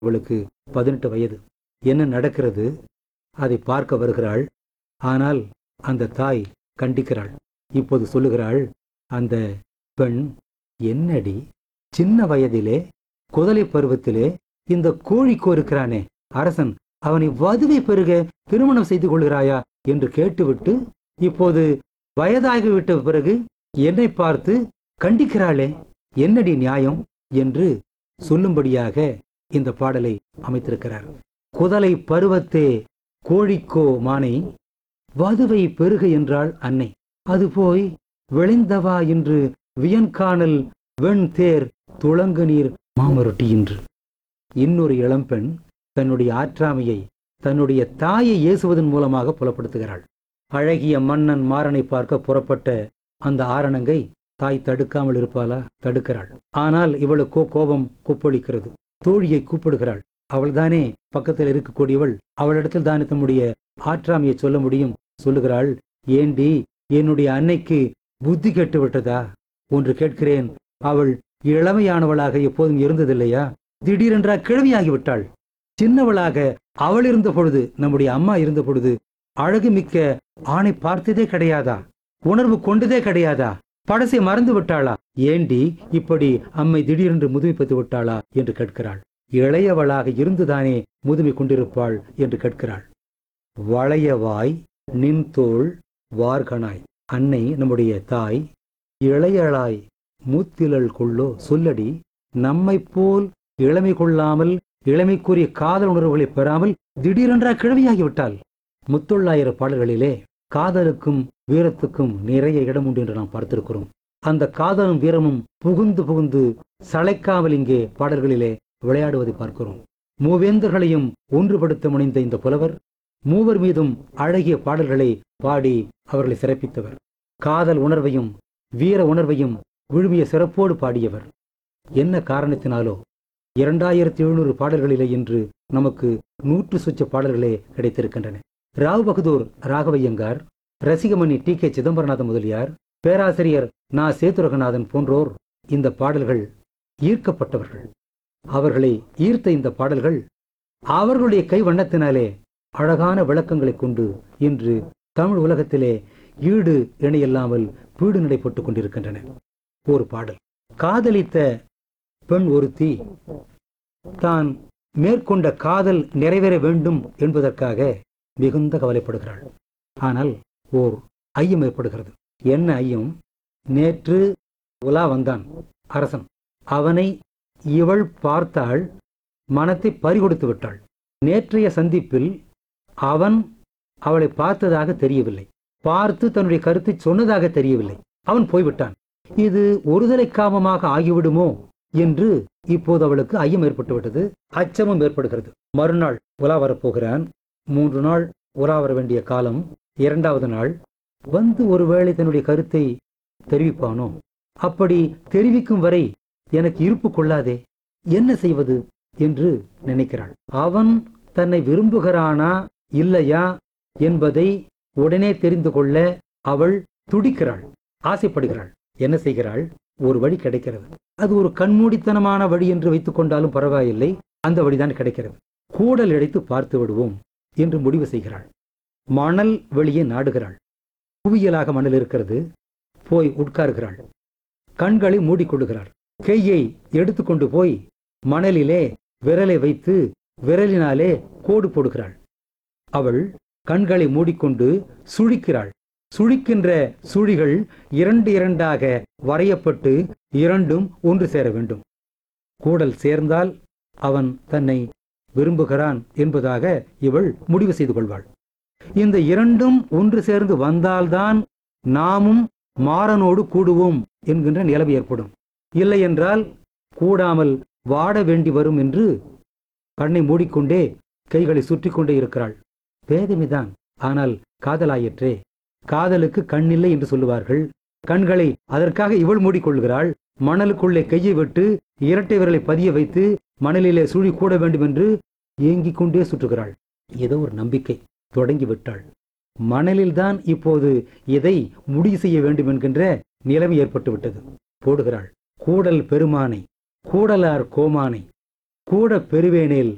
இவளுக்கு பதினெட்டு வயது என்ன நடக்கிறது அதை பார்க்க வருகிறாள் ஆனால் அந்த தாய் கண்டிக்கிறாள் இப்போது சொல்லுகிறாள் அந்த பெண் என்னடி சின்ன வயதிலே குதலை பருவத்திலே இந்த கோழிக்கோ இருக்கிறானே அரசன் அவனை வதுவை பெருக திருமணம் செய்து கொள்கிறாயா என்று கேட்டுவிட்டு இப்போது வயதாகிவிட்ட பிறகு என்னை பார்த்து கண்டிக்கிறாளே என்னடி நியாயம் என்று சொல்லும்படியாக இந்த பாடலை அமைத்திருக்கிறார் குதலை பருவத்தே கோழிக்கோ மானை வதுவை பெருக என்றாள் அன்னை அது போய் விளைந்தவா என்று வியன்காணல் வெண் தேர் துளங்கு நீர் மாமரொட்டி இன்று இன்னொரு இளம்பெண் தன்னுடைய ஆற்றாமையை தன்னுடைய தாயை ஏசுவதன் மூலமாக புலப்படுத்துகிறாள் அழகிய மன்னன் மாறனை பார்க்க புறப்பட்ட அந்த ஆரணங்கை தாய் தடுக்காமல் இருப்பாளா தடுக்கிறாள் ஆனால் இவளுக்கோ கோபம் கொப்பளிக்கிறது தோழியை கூப்பிடுகிறாள் அவள்தானே பக்கத்தில் இருக்கக்கூடியவள் அவளிடத்தில் தானே தம்முடைய ஆற்றாமையை சொல்ல முடியும் சொல்லுகிறாள் ஏண்டி என்னுடைய அன்னைக்கு புத்தி கெட்டு விட்டதா ஒன்று கேட்கிறேன் அவள் இளமையானவளாக எப்போதும் இருந்ததில்லையா திடீரென்றா கிழவியாகிவிட்டாள் சின்னவளாக அவள் இருந்த பொழுது நம்முடைய அம்மா இருந்த பொழுது அழகு மிக்க ஆணை பார்த்ததே கிடையாதா உணர்வு கொண்டதே கிடையாதா படசை மறந்து விட்டாளா ஏண்டி இப்படி அம்மை திடீரென்று முதுமைப்பட்டு விட்டாளா என்று கேட்கிறாள் இளையவளாக இருந்துதானே முதுமை கொண்டிருப்பாள் என்று கேட்கிறாள் வளையவாய் நின்தோள் வார்கனாய் அன்னை நம்முடைய தாய் இளையளாய் மூத்திலள் கொள்ளோ சொல்லடி நம்மைப் போல் இளமை கொள்ளாமல் இளமைக்குரிய காதல் உணர்வுகளை பெறாமல் திடீரென்றா கிழவியாகிவிட்டாள் முத்தொள்ளாயிர பாடல்களிலே காதலுக்கும் வீரத்துக்கும் நிறைய இடம் உண்டு என்று நாம் பார்த்திருக்கிறோம் அந்த காதலும் வீரமும் புகுந்து புகுந்து சளைக்காமல் இங்கே பாடல்களிலே விளையாடுவதை பார்க்கிறோம் மூவேந்தர்களையும் ஒன்றுபடுத்த முனைந்த இந்த புலவர் மூவர் மீதும் அழகிய பாடல்களை பாடி அவர்களை சிறப்பித்தவர் காதல் உணர்வையும் வீர உணர்வையும் விழுமிய சிறப்போடு பாடியவர் என்ன காரணத்தினாலோ இரண்டாயிரத்தி எழுநூறு பாடல்களிலே இன்று நமக்கு நூற்று சுச்ச பாடல்களே கிடைத்திருக்கின்றன ராவ் பகதூர் ராகவையங்கார் ரசிகமணி டி கே சிதம்பரநாதன் முதலியார் பேராசிரியர் நா சேதுரகநாதன் போன்றோர் இந்த பாடல்கள் ஈர்க்கப்பட்டவர்கள் அவர்களை ஈர்த்த இந்த பாடல்கள் அவர்களுடைய கை வண்ணத்தினாலே அழகான விளக்கங்களை கொண்டு இன்று தமிழ் உலகத்திலே ஈடு இணையில்லாமல் பீடு நடைபெற்றுக் கொண்டிருக்கின்றன ஒரு பாடல் காதலித்த பெண் ஒருத்தி தான் மேற்கொண்ட காதல் நிறைவேற வேண்டும் என்பதற்காக மிகுந்த கவலைப்படுகிறாள் ஆனால் ஓர் ஐயம் ஏற்படுகிறது என்ன ஐயம் நேற்று உலா வந்தான் அரசன் அவனை இவள் பார்த்தாள் மனத்தை பறிகொடுத்து விட்டாள் நேற்றைய சந்திப்பில் அவன் அவளை பார்த்ததாக தெரியவில்லை பார்த்து தன்னுடைய கருத்தை சொன்னதாக தெரியவில்லை அவன் போய்விட்டான் இது ஒருதலை காமமாக ஆகிவிடுமோ என்று இப்போது அவளுக்கு ஐயம் ஏற்பட்டு விட்டது அச்சமும் ஏற்படுகிறது மறுநாள் உலா வரப்போகிறான் மூன்று நாள் உலா வர வேண்டிய காலம் இரண்டாவது நாள் வந்து ஒருவேளை தன்னுடைய கருத்தை தெரிவிப்பானோ அப்படி தெரிவிக்கும் வரை எனக்கு இருப்பு கொள்ளாதே என்ன செய்வது என்று நினைக்கிறாள் அவன் தன்னை விரும்புகிறானா இல்லையா என்பதை உடனே தெரிந்து கொள்ள அவள் துடிக்கிறாள் ஆசைப்படுகிறாள் என்ன செய்கிறாள் ஒரு வழி கிடைக்கிறது அது ஒரு கண்மூடித்தனமான வழி என்று வைத்துக் கொண்டாலும் பரவாயில்லை அந்த வழிதான் கிடைக்கிறது கூடல் இழைத்து பார்த்து விடுவோம் என்று முடிவு செய்கிறாள் மணல் வெளியே நாடுகிறாள் குவியலாக மணல் இருக்கிறது போய் உட்காருகிறாள் கண்களை மூடிக்கொள்ளுகிறாள் கையை எடுத்துக்கொண்டு போய் மணலிலே விரலை வைத்து விரலினாலே கோடு போடுகிறாள் அவள் கண்களை மூடிக்கொண்டு சுழிக்கிறாள் சுழிக்கின்ற சுழிகள் இரண்டு இரண்டாக வரையப்பட்டு இரண்டும் ஒன்று சேர வேண்டும் கூடல் சேர்ந்தால் அவன் தன்னை விரும்புகிறான் என்பதாக இவள் முடிவு செய்து கொள்வாள் இந்த இரண்டும் ஒன்று சேர்ந்து வந்தால்தான் நாமும் மாறனோடு கூடுவோம் என்கின்ற நிலைமை ஏற்படும் இல்லை என்றால் கூடாமல் வாட வேண்டி வரும் என்று கண்ணை மூடிக்கொண்டே கைகளை சுற்றி கொண்டே இருக்கிறாள் பேதமிதான் ஆனால் காதலாயிற்றே காதலுக்கு கண்ணில்லை என்று சொல்லுவார்கள் கண்களை அதற்காக இவள் மூடிக்கொள்கிறாள் மணலுக்குள்ளே கையை விட்டு இரட்டை விரலை பதிய வைத்து மணலிலே சுழி கூட வேண்டும் என்று ஏங்கிக் கொண்டே சுற்றுகிறாள் ஏதோ ஒரு நம்பிக்கை தொடங்கி விட்டாள் மணலில்தான் இப்போது இதை முடிவு செய்ய வேண்டும் என்கின்ற நிலைமை ஏற்பட்டு விட்டது போடுகிறாள் கூடல் பெருமானை கூடலார் கோமானை கூட பெருவேனேல்